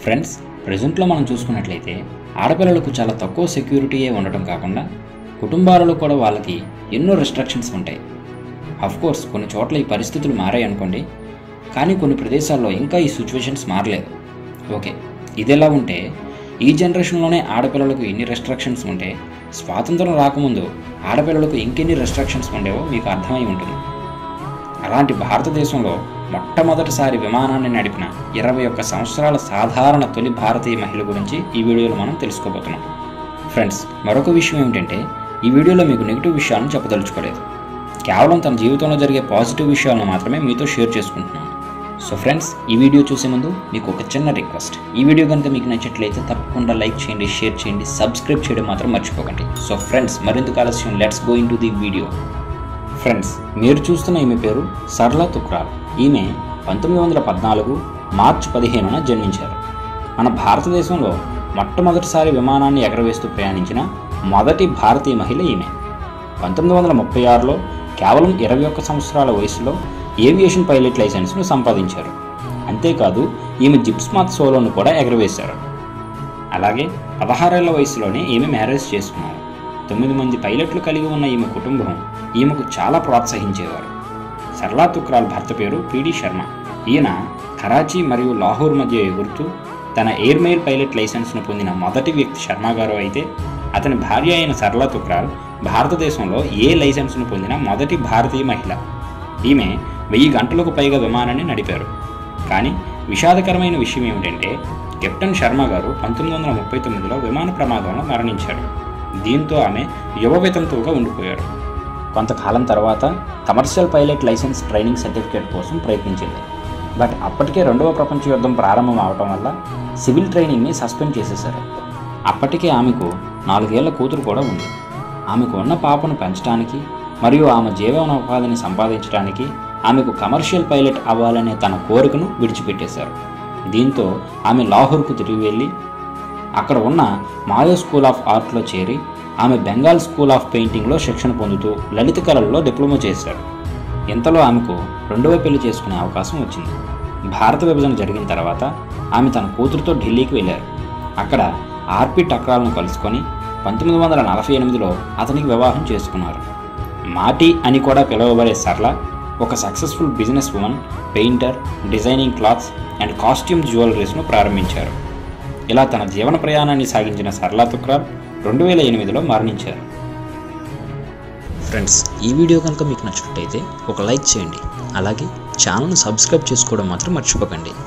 friends ప్రజెంట్లో మనం చూసుకున్నట్లయితే ఆడపిల్లలకు చాలా తక్కువ సెక్యూరిటీయే ఉండటం కాకుండా కుటుంబాలలో కూడా వాళ్ళకి ఎన్నో రెస్ట్రిక్షన్స్ ఉంటాయి కోర్స్ కొన్ని చోట్ల ఈ పరిస్థితులు మారాయి అనుకోండి కానీ కొన్ని ప్రదేశాల్లో ఇంకా ఈ సిచ్యువేషన్స్ మారలేదు ఓకే ఇదెలా ఉంటే ఈ జనరేషన్లోనే ఆడపిల్లలకు ఎన్ని రెస్ట్రిక్షన్స్ ఉంటే స్వాతంత్రం రాకముందు ఆడపిల్లలకు ఇంకెన్ని రెస్ట్రిక్షన్స్ ఉండేవో మీకు అర్థమై ఉంటుంది అలాంటి భారతదేశంలో మొట్టమొదటిసారి విమానాన్ని నడిపిన ఇరవై ఒక్క సంవత్సరాల సాధారణ తొలి భారతీయ మహిళ గురించి ఈ వీడియోలో మనం తెలుసుకోబోతున్నాం ఫ్రెండ్స్ మరొక విషయం ఏమిటంటే ఈ వీడియోలో మీకు నెగిటివ్ విషయాలను చెప్పదలుచుకోలేదు కేవలం తన జీవితంలో జరిగే పాజిటివ్ విషయాలను మాత్రమే మీతో షేర్ చేసుకుంటున్నాను సో ఫ్రెండ్స్ ఈ వీడియో చూసే ముందు మీకు ఒక చిన్న రిక్వెస్ట్ ఈ వీడియో కనుక మీకు నచ్చట్లయితే తప్పకుండా లైక్ చేయండి షేర్ చేయండి సబ్స్క్రైబ్ చేయడం మాత్రం మర్చిపోకండి సో ఫ్రెండ్స్ మరింత ఆలస్యం let's go into the video friends మీరు చూస్తున్న ఈమె పేరు సర్లా తుక్రాల్ ఈమె పంతొమ్మిది వందల పద్నాలుగు మార్చి పదిహేనున జన్మించారు మన భారతదేశంలో మొట్టమొదటిసారి విమానాన్ని ఎగరవేస్తూ ప్రయాణించిన మొదటి భారతీయ మహిళ ఈమె పంతొమ్మిది వందల ముప్పై ఆరులో కేవలం ఇరవై ఒక్క సంవత్సరాల వయసులో ఏవియేషన్ పైలట్ లైసెన్స్ను సంపాదించారు అంతేకాదు ఈమె జిప్స్మాత్ సోలోను కూడా ఎగరవేశారు అలాగే పదహారేళ్ల వయసులోనే ఈమె మ్యారేజ్ చేసుకున్నారు తొమ్మిది మంది పైలట్లు కలిగి ఉన్న ఈమె కుటుంబం ఈమెకు చాలా ప్రోత్సహించేవారు సర్లా తుక్రాల్ భర్త పేరు పిడి శర్మ ఈయన కరాచీ మరియు లాహోర్ మధ్య ఎగురుతూ తన ఎయిర్ మెయిల్ పైలట్ లైసెన్స్ను పొందిన మొదటి వ్యక్తి శర్మ గారు అయితే అతని భార్య అయిన సర్లా తుక్రాల్ భారతదేశంలో ఏ లైసెన్స్ను పొందిన మొదటి భారతీయ మహిళ ఈమె వెయ్యి గంటలకు పైగా విమానాన్ని నడిపారు కానీ విషాదకరమైన విషయం ఏమిటంటే కెప్టెన్ శర్మ గారు పంతొమ్మిది వందల ముప్పై తొమ్మిదిలో విమాన ప్రమాదంలో మరణించారు దీంతో ఆమె యువ వితంతువుగా ఉండిపోయారు కొంతకాలం తర్వాత commercial pilot licence training certificate కోసం ప్రయత్నించింది బట్ అప్పటికే రెండవ ప్రపంచ యుద్ధం ప్రారంభం అవటం వల్ల సివిల్ ట్రైనింగ్ని సస్పెండ్ చేసేశారు అప్పటికే ఆమెకు నాలుగేళ్ల కూతురు కూడా ఉంది ఆమెకు ఉన్న పాపను పెంచడానికి మరియు ఆమె జీవనోపాధిని సంపాదించడానికి ఆమెకు కమర్షియల్ పైలట్ అవ్వాలనే తన కోరికను విడిచిపెట్టేశారు దీంతో ఆమె లాహోర్కు తిరిగి వెళ్ళి అక్కడ ఉన్న మాయో స్కూల్ ఆఫ్ ఆర్ట్లో చేరి ఆమె బెంగాల్ స్కూల్ ఆఫ్ పెయింటింగ్లో శిక్షణ పొందుతూ లలిత కళల్లో డిప్లొమా చేశారు ఇంతలో ఆమెకు రెండవ పెళ్లి చేసుకునే అవకాశం వచ్చింది భారత విభజన జరిగిన తర్వాత ఆమె తన కూతురుతో ఢిల్లీకి వెళ్ళారు అక్కడ ఆర్పి టక్రాలను కలుసుకొని పంతొమ్మిది వందల నలభై ఎనిమిదిలో అతనికి వివాహం చేసుకున్నారు మాటి అని కూడా పిలువబడే సర్ల ఒక successful business women painter designing clothes and costume జ్యువెలరీస్ను ప్రారంభించారు ఇలా తన జీవన ప్రయాణాన్ని సాగించిన సర్లా తుక్రాల్ రెండు వేల ఎనిమిదిలో మరణించారు ఫ్రెండ్స్ ఈ వీడియో కనుక మీకు నచ్చినట్టయితే ఒక లైక్ చేయండి అలాగే ఛానల్ను సబ్స్క్రైబ్ చేసుకోవడం మాత్రం మర్చిపోకండి